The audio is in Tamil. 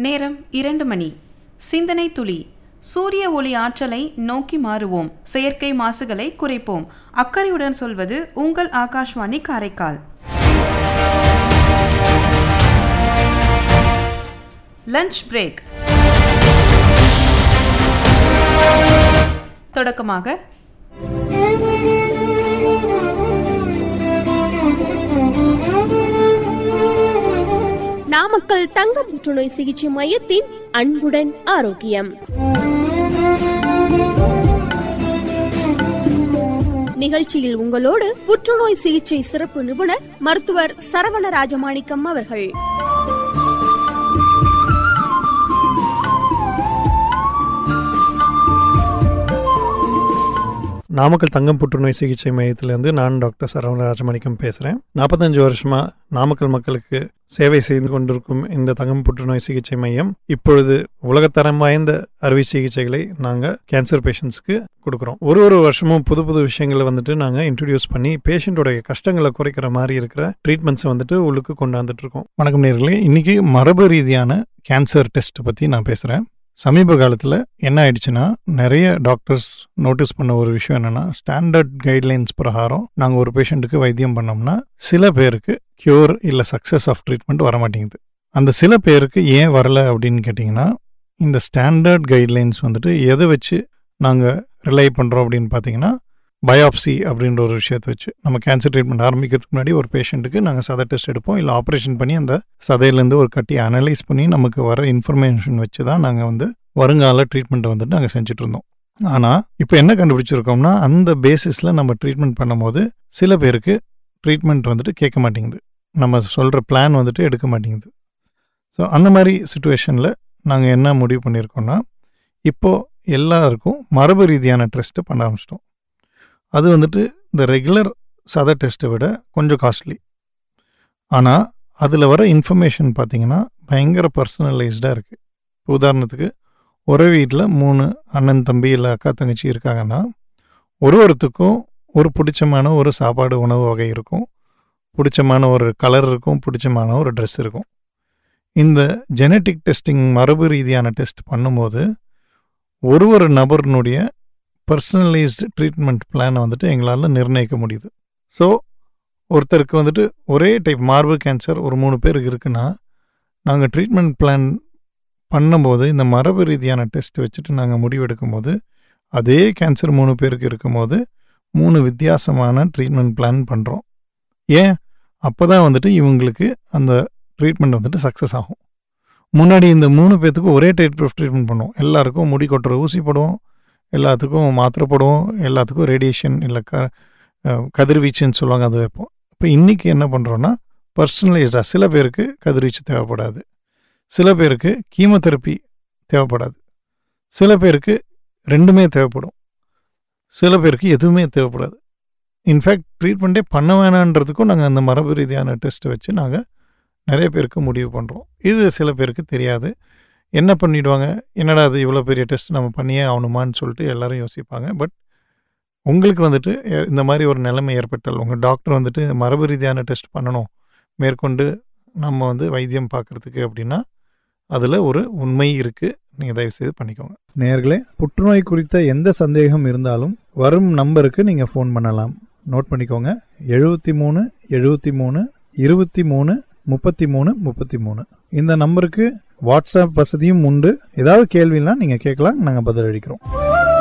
நேரம் இரண்டு மணி சிந்தனை துளி சூரிய ஒளி ஆற்றலை நோக்கி மாறுவோம் செயற்கை மாசுகளை குறைப்போம் அக்கறையுடன் சொல்வது உங்கள் ஆகாஷ்வாணி காரைக்கால் லஞ்ச் பிரேக் தொடக்கமாக நாமக்கல் தங்க புற்றுநோய் சிகிச்சை மையத்தின் அன்புடன் ஆரோக்கியம் நிகழ்ச்சியில் உங்களோடு புற்றுநோய் சிகிச்சை சிறப்பு நிபுணர் மருத்துவர் சரவண ராஜமாணிக்கம் அவர்கள் நாமக்கல் தங்கம் புற்றுநோய் சிகிச்சை மையத்திலேருந்து நான் டாக்டர் சரவண ராஜமாணிக்கம் பேசுகிறேன் நாற்பத்தஞ்சு வருஷமாக நாமக்கல் மக்களுக்கு சேவை செய்து கொண்டிருக்கும் இந்த தங்கம் புற்றுநோய் சிகிச்சை மையம் இப்பொழுது உலகத்தரம் வாய்ந்த அறுவை சிகிச்சைகளை நாங்கள் கேன்சர் பேஷண்ட்ஸ்க்கு கொடுக்குறோம் ஒரு ஒரு வருஷமும் புது புது விஷயங்களை வந்துட்டு நாங்கள் இன்ட்ரடியூஸ் பண்ணி பேஷண்ட்டோடைய கஷ்டங்களை குறைக்கிற மாதிரி இருக்கிற ட்ரீட்மெண்ட்ஸை வந்துட்டு உள்ளுக்கு கொண்டாந்துட்டு இருக்கோம் வணக்கம் நேர்களே இன்னைக்கு மரபு ரீதியான கேன்சர் டெஸ்ட் பற்றி நான் பேசுகிறேன் சமீப காலத்தில் என்ன ஆயிடுச்சுன்னா நிறைய டாக்டர்ஸ் நோட்டீஸ் பண்ண ஒரு விஷயம் என்னன்னா ஸ்டாண்டர்ட் கைட்லைன்ஸ் பிரகாரம் நாங்கள் ஒரு பேஷண்ட்டுக்கு வைத்தியம் பண்ணோம்னா சில பேருக்கு க்யூர் இல்லை சக்ஸஸ் ஆஃப் ட்ரீட்மெண்ட் வர மாட்டேங்குது அந்த சில பேருக்கு ஏன் வரல அப்படின்னு கேட்டிங்கன்னா இந்த ஸ்டாண்டர்ட் கைட்லைன்ஸ் வந்துட்டு எதை வச்சு நாங்கள் ரிலை பண்ணுறோம் அப்படின்னு பார்த்தீங்கன்னா பயாப்சி அப்படின்ற ஒரு விஷயத்தை வச்சு நம்ம கேன்சர் ட்ரீட்மெண்ட் ஆரம்பிக்கிறதுக்கு முன்னாடி ஒரு பேஷண்ட்டுக்கு நாங்கள் சதை டெஸ்ட் எடுப்போம் இல்லை ஆப்ரேஷன் பண்ணி அந்த சதையிலேருந்து ஒரு கட்டி அனலைஸ் பண்ணி நமக்கு வர இன்ஃபர்மேஷன் வச்சு தான் நாங்கள் வந்து வருங்கால ட்ரீட்மெண்ட்டை வந்துட்டு நாங்கள் செஞ்சுட்டு இருந்தோம் ஆனால் இப்போ என்ன கண்டுபிடிச்சிருக்கோம்னா அந்த பேசிஸில் நம்ம ட்ரீட்மெண்ட் பண்ணும்போது சில பேருக்கு ட்ரீட்மெண்ட் வந்துட்டு கேட்க மாட்டேங்குது நம்ம சொல்கிற பிளான் வந்துட்டு எடுக்க மாட்டேங்குது ஸோ அந்த மாதிரி சுச்சுவேஷனில் நாங்கள் என்ன முடிவு பண்ணியிருக்கோம்னா இப்போது எல்லாருக்கும் மரபு ரீதியான டெஸ்ட்டு பண்ண ஆரம்பிச்சிட்டோம் அது வந்துட்டு இந்த ரெகுலர் சதை டெஸ்ட்டை விட கொஞ்சம் காஸ்ட்லி ஆனால் அதில் வர இன்ஃபர்மேஷன் பார்த்தீங்கன்னா பயங்கர பர்சனலைஸ்டாக இருக்குது உதாரணத்துக்கு ஒரே வீட்டில் மூணு அண்ணன் தம்பி இல்லை அக்கா தங்கச்சி இருக்காங்கன்னா ஒரு ஒருத்துக்கும் ஒரு பிடிச்சமான ஒரு சாப்பாடு உணவு வகை இருக்கும் பிடிச்சமான ஒரு கலர் இருக்கும் பிடிச்சமான ஒரு ட்ரெஸ் இருக்கும் இந்த ஜெனட்டிக் டெஸ்டிங் மரபு ரீதியான டெஸ்ட் பண்ணும்போது ஒரு ஒரு நபரினுடைய பர்சனலைஸ்டு ட்ரீட்மெண்ட் பிளானை வந்துட்டு எங்களால் நிர்ணயிக்க முடியுது ஸோ ஒருத்தருக்கு வந்துட்டு ஒரே டைப் மார்பு கேன்சர் ஒரு மூணு பேருக்கு இருக்குன்னா நாங்கள் ட்ரீட்மெண்ட் பிளான் பண்ணும்போது இந்த மரபு ரீதியான டெஸ்ட் வச்சுட்டு நாங்கள் முடிவெடுக்கும் போது அதே கேன்சர் மூணு பேருக்கு இருக்கும்போது மூணு வித்தியாசமான ட்ரீட்மெண்ட் பிளான் பண்ணுறோம் ஏன் அப்போ தான் வந்துட்டு இவங்களுக்கு அந்த ட்ரீட்மெண்ட் வந்துட்டு சக்ஸஸ் ஆகும் முன்னாடி இந்த மூணு பேர்த்துக்கும் ஒரே டைப் ஆஃப் ட்ரீட்மெண்ட் பண்ணுவோம் எல்லாருக்கும் முடி கொட்டுற ஊசி போடுவோம் எல்லாத்துக்கும் மாத்திரை போடுவோம் எல்லாத்துக்கும் ரேடியேஷன் இல்லை க கதிர்வீச்சுன்னு சொல்லுவாங்க அது வைப்போம் இப்போ இன்றைக்கி என்ன பண்ணுறோன்னா பர்சனலைஸ்டாக சில பேருக்கு கதிர்வீச்சு தேவைப்படாது சில பேருக்கு கீமோதெரப்பி தேவைப்படாது சில பேருக்கு ரெண்டுமே தேவைப்படும் சில பேருக்கு எதுவுமே தேவைப்படாது இன்ஃபேக்ட் ட்ரீட்மெண்ட்டே பண்ண வேணான்றதுக்கும் நாங்கள் அந்த மரபு ரீதியான டெஸ்ட்டை வச்சு நாங்கள் நிறைய பேருக்கு முடிவு பண்ணுறோம் இது சில பேருக்கு தெரியாது என்ன பண்ணிடுவாங்க என்னடா அது இவ்வளோ பெரிய டெஸ்ட் நம்ம பண்ணியே ஆகணுமான்னு சொல்லிட்டு எல்லாரும் யோசிப்பாங்க பட் உங்களுக்கு வந்துட்டு இந்த மாதிரி ஒரு நிலைமை ஏற்பட்டால் உங்கள் டாக்டர் வந்துட்டு மரபு ரீதியான டெஸ்ட் பண்ணணும் மேற்கொண்டு நம்ம வந்து வைத்தியம் பார்க்குறதுக்கு அப்படின்னா அதில் ஒரு உண்மை இருக்குது நீங்கள் தயவுசெய்து பண்ணிக்கோங்க நேர்களே புற்றுநோய் குறித்த எந்த சந்தேகம் இருந்தாலும் வரும் நம்பருக்கு நீங்கள் ஃபோன் பண்ணலாம் நோட் பண்ணிக்கோங்க எழுபத்தி மூணு எழுபத்தி மூணு இருபத்தி மூணு முப்பத்தி மூணு முப்பத்தி மூணு இந்த நம்பருக்கு வாட்ஸ்அப் வசதியும் உண்டு ஏதாவது கேள்வினா நீங்கள் கேட்கலாம் நாங்கள் பதிலளிக்கிறோம்